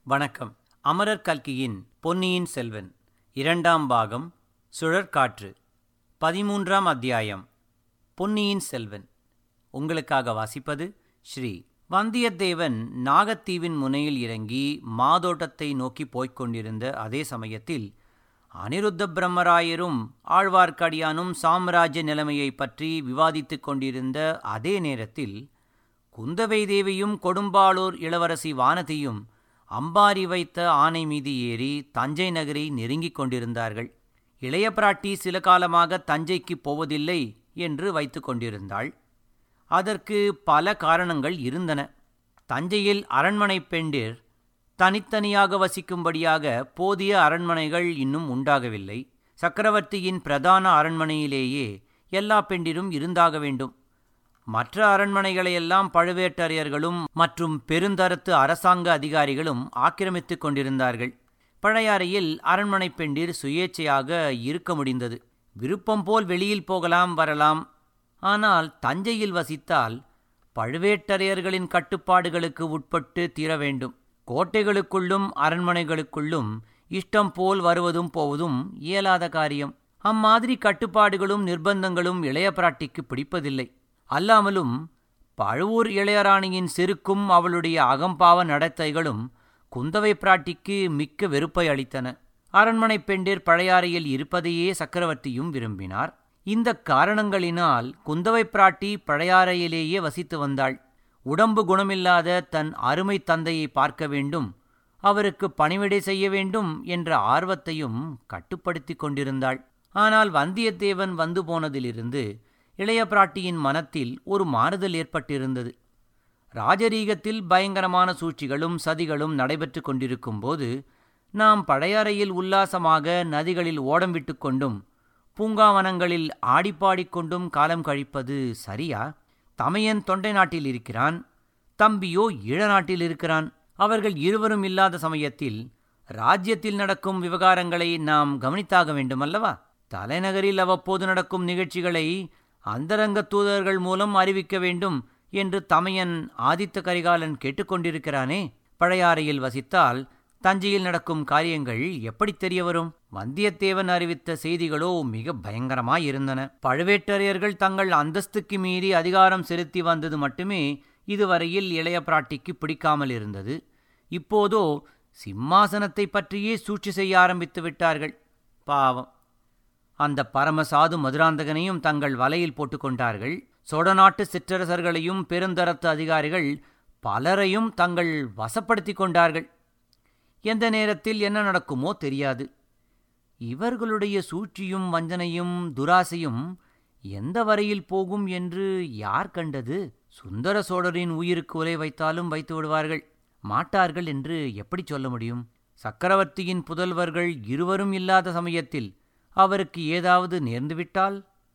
வணக்கம் அமரர் கல்கியின் பொன்னியின் செல்வன் இரண்டாம் பாகம் சுழற்காற்று பதிமூன்றாம் அத்தியாயம் பொன்னியின் செல்வன் உங்களுக்காக வாசிப்பது ஸ்ரீ வந்தியத்தேவன் நாகத்தீவின் முனையில் இறங்கி மாதோட்டத்தை நோக்கி போய்க் கொண்டிருந்த அதே சமயத்தில் அனிருத்த பிரம்மராயரும் ஆழ்வார்க்கடியானும் சாம்ராஜ்ய நிலைமையைப் பற்றி விவாதித்துக் கொண்டிருந்த அதே நேரத்தில் குந்தவை தேவியும் கொடும்பாளூர் இளவரசி வானதியும் அம்பாரி வைத்த ஆனை மீது ஏறி தஞ்சை நகரை நெருங்கிக் கொண்டிருந்தார்கள் இளைய பிராட்டி சில காலமாக தஞ்சைக்கு போவதில்லை என்று வைத்து கொண்டிருந்தாள் அதற்கு பல காரணங்கள் இருந்தன தஞ்சையில் அரண்மனை பெண்டிர் தனித்தனியாக வசிக்கும்படியாக போதிய அரண்மனைகள் இன்னும் உண்டாகவில்லை சக்கரவர்த்தியின் பிரதான அரண்மனையிலேயே எல்லா பெண்டிரும் இருந்தாக வேண்டும் மற்ற அரண்மனைகளையெல்லாம் பழுவேட்டரையர்களும் மற்றும் பெருந்தரத்து அரசாங்க அதிகாரிகளும் ஆக்கிரமித்துக் கொண்டிருந்தார்கள் பழையாறையில் அரண்மனை பெண்டிர் சுயேச்சையாக இருக்க முடிந்தது விருப்பம் போல் வெளியில் போகலாம் வரலாம் ஆனால் தஞ்சையில் வசித்தால் பழுவேட்டரையர்களின் கட்டுப்பாடுகளுக்கு உட்பட்டு தீர வேண்டும் கோட்டைகளுக்குள்ளும் அரண்மனைகளுக்குள்ளும் இஷ்டம் போல் வருவதும் போவதும் இயலாத காரியம் அம்மாதிரி கட்டுப்பாடுகளும் நிர்பந்தங்களும் இளைய பிராட்டிக்கு பிடிப்பதில்லை அல்லாமலும் பழுவூர் இளையராணியின் செருக்கும் அவளுடைய அகம்பாவ நடத்தைகளும் குந்தவை பிராட்டிக்கு மிக்க வெறுப்பை அளித்தன அரண்மனை பெண்டிர் பழையாறையில் இருப்பதையே சக்கரவர்த்தியும் விரும்பினார் இந்த காரணங்களினால் குந்தவை பிராட்டி பழையாறையிலேயே வசித்து வந்தாள் உடம்பு குணமில்லாத தன் அருமை தந்தையை பார்க்க வேண்டும் அவருக்கு பணிவிடை செய்ய வேண்டும் என்ற ஆர்வத்தையும் கட்டுப்படுத்திக் கொண்டிருந்தாள் ஆனால் வந்தியத்தேவன் வந்து போனதிலிருந்து இளைய பிராட்டியின் மனத்தில் ஒரு மாறுதல் ஏற்பட்டிருந்தது ராஜரீகத்தில் பயங்கரமான சூழ்ச்சிகளும் சதிகளும் நடைபெற்று கொண்டிருக்கும்போது நாம் பழையாறையில் உல்லாசமாக நதிகளில் ஓடம் விட்டு கொண்டும் பூங்காவனங்களில் ஆடிப்பாடிக்கொண்டும் காலம் கழிப்பது சரியா தமையன் தொண்டை நாட்டில் இருக்கிறான் தம்பியோ ஈழ நாட்டில் இருக்கிறான் அவர்கள் இருவரும் இல்லாத சமயத்தில் ராஜ்யத்தில் நடக்கும் விவகாரங்களை நாம் கவனித்தாக வேண்டுமல்லவா தலைநகரில் அவ்வப்போது நடக்கும் நிகழ்ச்சிகளை அந்தரங்க தூதர்கள் மூலம் அறிவிக்க வேண்டும் என்று தமையன் ஆதித்த கரிகாலன் கேட்டுக்கொண்டிருக்கிறானே பழையாறையில் வசித்தால் தஞ்சையில் நடக்கும் காரியங்கள் எப்படி தெரிய வரும் வந்தியத்தேவன் அறிவித்த செய்திகளோ மிக பயங்கரமாயிருந்தன பழுவேட்டரையர்கள் தங்கள் அந்தஸ்துக்கு மீறி அதிகாரம் செலுத்தி வந்தது மட்டுமே இதுவரையில் இளைய பிராட்டிக்கு பிடிக்காமல் இருந்தது இப்போதோ சிம்மாசனத்தை பற்றியே சூழ்ச்சி செய்ய ஆரம்பித்து விட்டார்கள் பாவம் அந்த பரமசாது மதுராந்தகனையும் தங்கள் வலையில் போட்டுக்கொண்டார்கள் சோழநாட்டு சிற்றரசர்களையும் பெருந்தரத்து அதிகாரிகள் பலரையும் தங்கள் வசப்படுத்தி கொண்டார்கள் எந்த நேரத்தில் என்ன நடக்குமோ தெரியாது இவர்களுடைய சூழ்ச்சியும் வஞ்சனையும் துராசையும் எந்த வரையில் போகும் என்று யார் கண்டது சுந்தர சோழரின் உயிருக்கு உரை வைத்தாலும் வைத்து விடுவார்கள் மாட்டார்கள் என்று எப்படி சொல்ல முடியும் சக்கரவர்த்தியின் புதல்வர்கள் இருவரும் இல்லாத சமயத்தில் அவருக்கு ஏதாவது நேர்ந்துவிட்டால்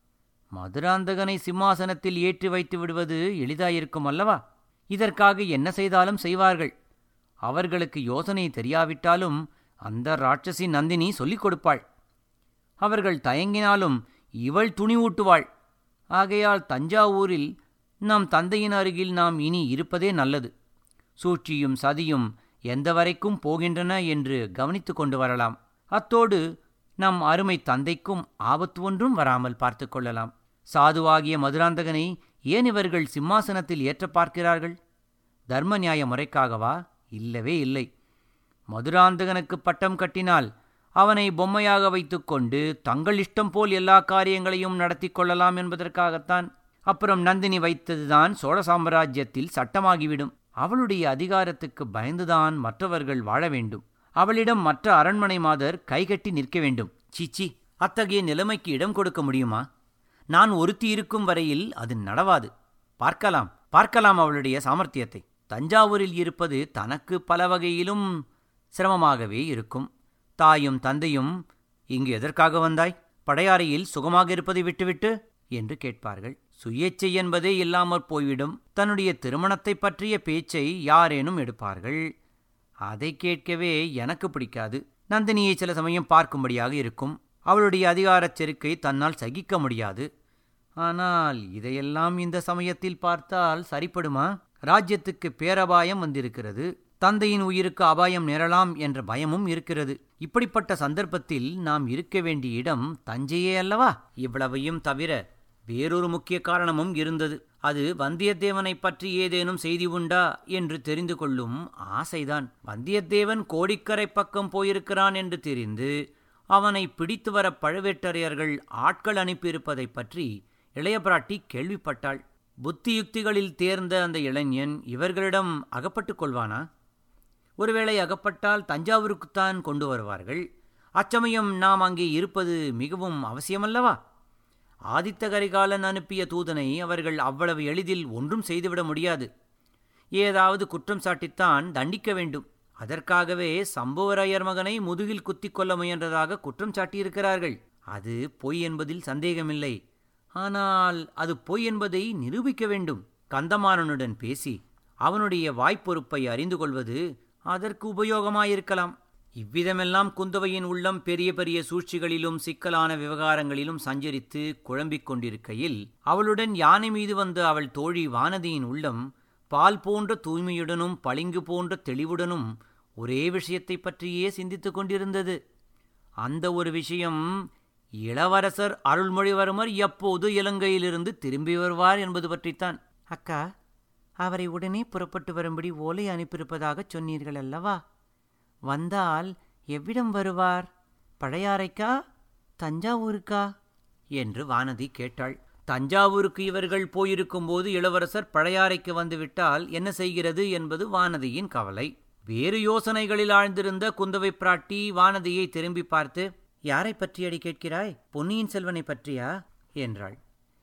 மதுராந்தகனை சிம்மாசனத்தில் ஏற்றி வைத்து விடுவது எளிதாயிருக்கும் அல்லவா இதற்காக என்ன செய்தாலும் செய்வார்கள் அவர்களுக்கு யோசனை தெரியாவிட்டாலும் அந்த ராட்சசி நந்தினி சொல்லிக் கொடுப்பாள் அவர்கள் தயங்கினாலும் இவள் துணிவூட்டுவாள் ஆகையால் தஞ்சாவூரில் நம் தந்தையின் அருகில் நாம் இனி இருப்பதே நல்லது சூழ்ச்சியும் சதியும் எந்த வரைக்கும் போகின்றன என்று கவனித்து கொண்டு வரலாம் அத்தோடு நம் அருமை தந்தைக்கும் ஆபத்து ஒன்றும் வராமல் பார்த்து கொள்ளலாம் சாதுவாகிய மதுராந்தகனை ஏன் இவர்கள் சிம்மாசனத்தில் ஏற்ற பார்க்கிறார்கள் தர்ம நியாய முறைக்காகவா இல்லவே இல்லை மதுராந்தகனுக்கு பட்டம் கட்டினால் அவனை பொம்மையாக வைத்துக்கொண்டு தங்கள் இஷ்டம் போல் எல்லா காரியங்களையும் நடத்தி கொள்ளலாம் என்பதற்காகத்தான் அப்புறம் நந்தினி வைத்ததுதான் சோழ சாம்ராஜ்யத்தில் சட்டமாகிவிடும் அவளுடைய அதிகாரத்துக்கு பயந்துதான் மற்றவர்கள் வாழ வேண்டும் அவளிடம் மற்ற அரண்மனை மாதர் கைகட்டி நிற்க வேண்டும் சீச்சி அத்தகைய நிலைமைக்கு இடம் கொடுக்க முடியுமா நான் ஒருத்தி இருக்கும் வரையில் அது நடவாது பார்க்கலாம் பார்க்கலாம் அவளுடைய சாமர்த்தியத்தை தஞ்சாவூரில் இருப்பது தனக்கு பல வகையிலும் சிரமமாகவே இருக்கும் தாயும் தந்தையும் இங்கு எதற்காக வந்தாய் படையாறையில் சுகமாக இருப்பதை விட்டுவிட்டு என்று கேட்பார்கள் சுயேச்சை என்பதே இல்லாமற் போய்விடும் தன்னுடைய திருமணத்தை பற்றிய பேச்சை யாரேனும் எடுப்பார்கள் அதை கேட்கவே எனக்கு பிடிக்காது நந்தினியை சில சமயம் பார்க்கும்படியாக இருக்கும் அவளுடைய அதிகாரச் செருக்கை தன்னால் சகிக்க முடியாது ஆனால் இதையெல்லாம் இந்த சமயத்தில் பார்த்தால் சரிப்படுமா ராஜ்யத்துக்கு பேரபாயம் வந்திருக்கிறது தந்தையின் உயிருக்கு அபாயம் நேரலாம் என்ற பயமும் இருக்கிறது இப்படிப்பட்ட சந்தர்ப்பத்தில் நாம் இருக்க வேண்டிய இடம் தஞ்சையே அல்லவா இவ்வளவையும் தவிர வேறொரு முக்கிய காரணமும் இருந்தது அது வந்தியத்தேவனை பற்றி ஏதேனும் செய்தி உண்டா என்று தெரிந்து கொள்ளும் ஆசைதான் வந்தியத்தேவன் கோடிக்கரை பக்கம் போயிருக்கிறான் என்று தெரிந்து அவனை பிடித்து வர பழுவேட்டரையர்கள் ஆட்கள் அனுப்பியிருப்பதைப் பற்றி இளைய பிராட்டி கேள்விப்பட்டாள் புத்தியுக்திகளில் தேர்ந்த அந்த இளைஞன் இவர்களிடம் அகப்பட்டுக் கொள்வானா ஒருவேளை அகப்பட்டால் தஞ்சாவூருக்குத்தான் கொண்டு வருவார்கள் அச்சமயம் நாம் அங்கே இருப்பது மிகவும் அவசியமல்லவா ஆதித்த கரிகாலன் அனுப்பிய தூதனை அவர்கள் அவ்வளவு எளிதில் ஒன்றும் செய்துவிட முடியாது ஏதாவது குற்றம் சாட்டித்தான் தண்டிக்க வேண்டும் அதற்காகவே சம்புவரையர் மகனை முதுகில் குத்திக் கொள்ள முயன்றதாக குற்றம் சாட்டியிருக்கிறார்கள் அது பொய் என்பதில் சந்தேகமில்லை ஆனால் அது பொய் என்பதை நிரூபிக்க வேண்டும் கந்தமாறனுடன் பேசி அவனுடைய வாய்ப்பொறுப்பை அறிந்து கொள்வது அதற்கு உபயோகமாயிருக்கலாம் இவ்விதமெல்லாம் குந்தவையின் உள்ளம் பெரிய பெரிய சூழ்ச்சிகளிலும் சிக்கலான விவகாரங்களிலும் சஞ்சரித்து குழம்பிக் கொண்டிருக்கையில் அவளுடன் யானை மீது வந்த அவள் தோழி வானதியின் உள்ளம் பால் போன்ற தூய்மையுடனும் பளிங்கு போன்ற தெளிவுடனும் ஒரே விஷயத்தைப் பற்றியே சிந்தித்துக் கொண்டிருந்தது அந்த ஒரு விஷயம் இளவரசர் அருள்மொழிவர்மர் எப்போது இலங்கையிலிருந்து திரும்பி வருவார் என்பது பற்றித்தான் அக்கா அவரை உடனே புறப்பட்டு வரும்படி ஓலை அனுப்பியிருப்பதாகச் சொன்னீர்கள் அல்லவா வந்தால் எவ்விடம் வருவார் பழையாறைக்கா தஞ்சாவூருக்கா என்று வானதி கேட்டாள் தஞ்சாவூருக்கு இவர்கள் போயிருக்கும்போது இளவரசர் பழையாறைக்கு வந்துவிட்டால் என்ன செய்கிறது என்பது வானதியின் கவலை வேறு யோசனைகளில் ஆழ்ந்திருந்த குந்தவை பிராட்டி வானதியை திரும்பி பார்த்து யாரை பற்றியடி கேட்கிறாய் பொன்னியின் செல்வனை பற்றியா என்றாள்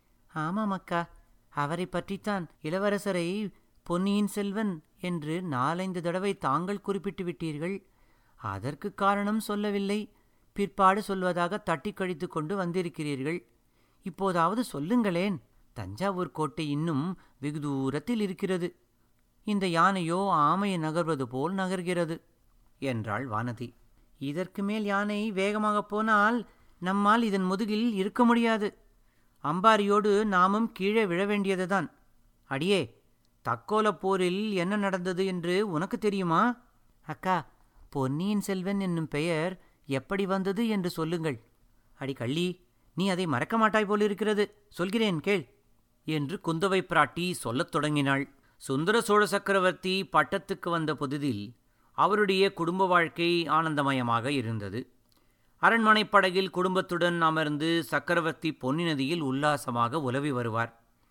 ஆமாம் அக்கா அவரை பற்றித்தான் இளவரசரை பொன்னியின் செல்வன் என்று நாலைந்து தடவை தாங்கள் குறிப்பிட்டு விட்டீர்கள் அதற்கு காரணம் சொல்லவில்லை பிற்பாடு சொல்வதாக தட்டி கழித்து கொண்டு வந்திருக்கிறீர்கள் இப்போதாவது சொல்லுங்களேன் தஞ்சாவூர் கோட்டை இன்னும் வெகு தூரத்தில் இருக்கிறது இந்த யானையோ ஆமையை நகர்வது போல் நகர்கிறது என்றாள் வானதி இதற்கு மேல் யானை வேகமாகப் போனால் நம்மால் இதன் முதுகில் இருக்க முடியாது அம்பாரியோடு நாமும் கீழே விழ வேண்டியதுதான் அடியே தக்கோலப் போரில் என்ன நடந்தது என்று உனக்கு தெரியுமா அக்கா பொன்னியின் செல்வன் என்னும் பெயர் எப்படி வந்தது என்று சொல்லுங்கள் அடி கள்ளி நீ அதை மறக்க மாட்டாய் போலிருக்கிறது சொல்கிறேன் கேள் என்று குந்தவை பிராட்டி சொல்லத் தொடங்கினாள் சுந்தர சோழ சக்கரவர்த்தி பட்டத்துக்கு வந்த புதிதில் அவருடைய குடும்ப வாழ்க்கை ஆனந்தமயமாக இருந்தது அரண்மனை படகில் குடும்பத்துடன் அமர்ந்து சக்கரவர்த்தி பொன்னி நதியில் உல்லாசமாக உலவி வருவார்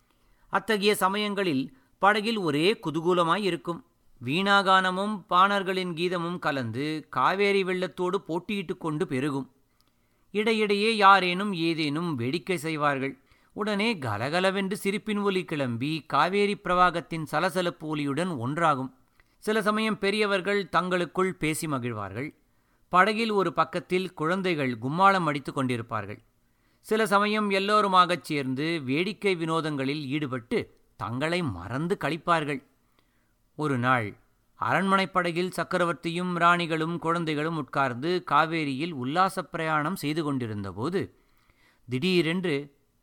அத்தகைய சமயங்களில் படகில் ஒரே குதூகூலமாய் இருக்கும் வீணாகானமும் பாணர்களின் கீதமும் கலந்து காவேரி வெள்ளத்தோடு போட்டியிட்டு கொண்டு பெருகும் இடையிடையே யாரேனும் ஏதேனும் வேடிக்கை செய்வார்கள் உடனே கலகலவென்று சிரிப்பின் ஒலி கிளம்பி காவேரி பிரவாகத்தின் சலசலப்பு ஒலியுடன் ஒன்றாகும் சில சமயம் பெரியவர்கள் தங்களுக்குள் பேசி மகிழ்வார்கள் படகில் ஒரு பக்கத்தில் குழந்தைகள் கும்மாளம் அடித்துக் கொண்டிருப்பார்கள் சில சமயம் எல்லோருமாகச் சேர்ந்து வேடிக்கை வினோதங்களில் ஈடுபட்டு தங்களை மறந்து கழிப்பார்கள் ஒரு நாள் அரண்மனைப் படகில் சக்கரவர்த்தியும் ராணிகளும் குழந்தைகளும் உட்கார்ந்து காவேரியில் உல்லாசப் பிரயாணம் செய்து கொண்டிருந்தபோது திடீரென்று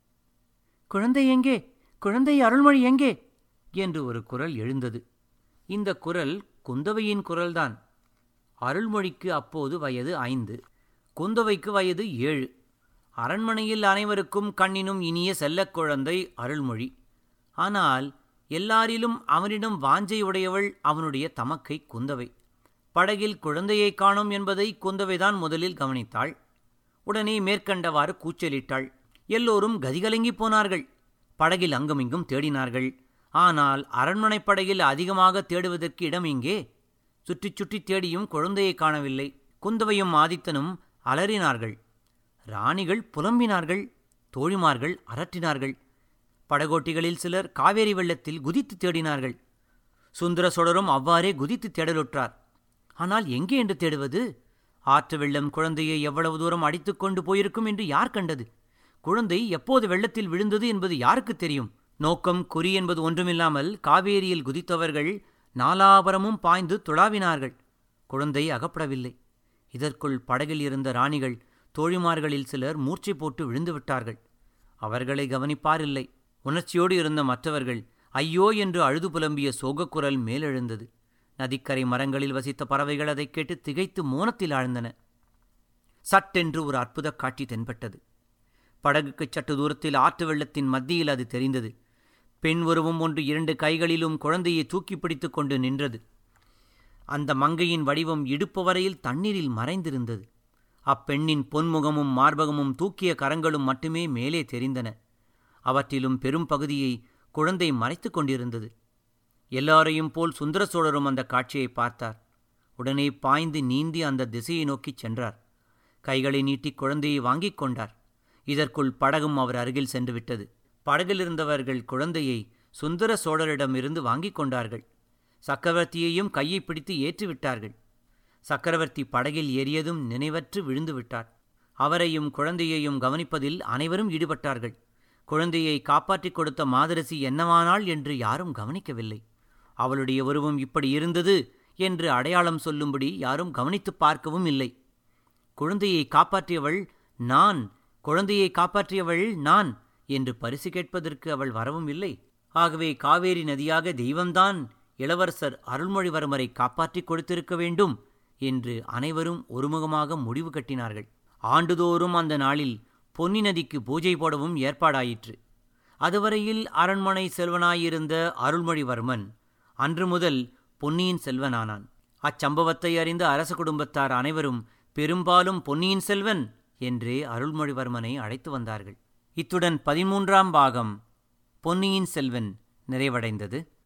குழந்தை எங்கே குழந்தை அருள்மொழி எங்கே என்று ஒரு குரல் எழுந்தது இந்த குரல் குந்தவையின் குரல்தான் அருள்மொழிக்கு அப்போது வயது ஐந்து குந்தவைக்கு வயது ஏழு அரண்மனையில் அனைவருக்கும் கண்ணினும் இனிய செல்லக் குழந்தை அருள்மொழி ஆனால் எல்லாரிலும் அவனிடம் வாஞ்சை உடையவள் அவனுடைய தமக்கை குந்தவை படகில் குழந்தையை காணோம் என்பதை குந்தவைதான் முதலில் கவனித்தாள் உடனே மேற்கண்டவாறு கூச்சலிட்டாள் எல்லோரும் கதிகலங்கிப் போனார்கள் படகில் அங்குமிங்கும் தேடினார்கள் ஆனால் அரண்மனைப் படகில் அதிகமாக தேடுவதற்கு இடம் எங்கே சுற்றிச் சுற்றித் தேடியும் குழந்தையை காணவில்லை குந்தவையும் ஆதித்தனும் அலறினார்கள் ராணிகள் புலம்பினார்கள் தோழிமார்கள் அரற்றினார்கள் படகோட்டிகளில் சிலர் காவேரி வெள்ளத்தில் குதித்து தேடினார்கள் சுந்தர சோழரும் அவ்வாறே குதித்து தேடலுற்றார் ஆனால் எங்கே என்று தேடுவது ஆற்று வெள்ளம் குழந்தையை எவ்வளவு தூரம் அடித்துக் கொண்டு போயிருக்கும் என்று யார் கண்டது குழந்தை எப்போது வெள்ளத்தில் விழுந்தது என்பது யாருக்கு தெரியும் நோக்கம் குறி என்பது ஒன்றுமில்லாமல் காவேரியில் குதித்தவர்கள் நாலாபரமும் பாய்ந்து துளாவினார்கள் குழந்தை அகப்படவில்லை இதற்குள் படகில் இருந்த ராணிகள் தோழிமார்களில் சிலர் மூர்ச்சை போட்டு விழுந்து விட்டார்கள் அவர்களை கவனிப்பாரில்லை உணர்ச்சியோடு இருந்த மற்றவர்கள் ஐயோ என்று அழுது புலம்பிய சோகக்குரல் மேலெழுந்தது நதிக்கரை மரங்களில் வசித்த பறவைகள் அதைக் கேட்டு திகைத்து மோனத்தில் ஆழ்ந்தன சட்டென்று ஒரு அற்புத காட்சி தென்பட்டது படகுக்குச் சற்று தூரத்தில் ஆற்று வெள்ளத்தின் மத்தியில் அது தெரிந்தது பெண் உருவம் ஒன்று இரண்டு கைகளிலும் குழந்தையை தூக்கி பிடித்துக் கொண்டு நின்றது அந்த மங்கையின் வடிவம் இடுப்பு வரையில் தண்ணீரில் மறைந்திருந்தது அப்பெண்ணின் பொன்முகமும் மார்பகமும் தூக்கிய கரங்களும் மட்டுமே மேலே தெரிந்தன அவற்றிலும் பெரும் பகுதியை குழந்தை மறைத்துக் கொண்டிருந்தது எல்லாரையும் போல் சுந்தர சோழரும் அந்த காட்சியை பார்த்தார் உடனே பாய்ந்து நீந்தி அந்த திசையை நோக்கிச் சென்றார் கைகளை நீட்டி குழந்தையை வாங்கிக் கொண்டார் இதற்குள் படகும் அவர் அருகில் சென்று விட்டது படகிலிருந்தவர்கள் குழந்தையை சுந்தர சோழரிடமிருந்து வாங்கிக் கொண்டார்கள் சக்கரவர்த்தியையும் கையை பிடித்து ஏற்றிவிட்டார்கள் சக்கரவர்த்தி படகில் ஏறியதும் நினைவற்று விழுந்து விட்டார் அவரையும் குழந்தையையும் கவனிப்பதில் அனைவரும் ஈடுபட்டார்கள் குழந்தையை காப்பாற்றிக் கொடுத்த மாதரசி என்னவானாள் என்று யாரும் கவனிக்கவில்லை அவளுடைய உருவம் இப்படி இருந்தது என்று அடையாளம் சொல்லும்படி யாரும் கவனித்துப் பார்க்கவும் இல்லை குழந்தையை காப்பாற்றியவள் நான் குழந்தையை காப்பாற்றியவள் நான் என்று பரிசு கேட்பதற்கு அவள் வரவும் இல்லை ஆகவே காவேரி நதியாக தெய்வம்தான் இளவரசர் அருள்மொழிவர்மரை காப்பாற்றிக் கொடுத்திருக்க வேண்டும் என்று அனைவரும் ஒருமுகமாக முடிவு கட்டினார்கள் ஆண்டுதோறும் அந்த நாளில் பொன்னி நதிக்கு பூஜை போடவும் ஏற்பாடாயிற்று அதுவரையில் அரண்மனை செல்வனாயிருந்த அருள்மொழிவர்மன் அன்று முதல் பொன்னியின் செல்வனானான் அச்சம்பவத்தை அறிந்த அரச குடும்பத்தார் அனைவரும் பெரும்பாலும் பொன்னியின் செல்வன் என்றே அருள்மொழிவர்மனை அழைத்து வந்தார்கள் இத்துடன் பதிமூன்றாம் பாகம் பொன்னியின் செல்வன் நிறைவடைந்தது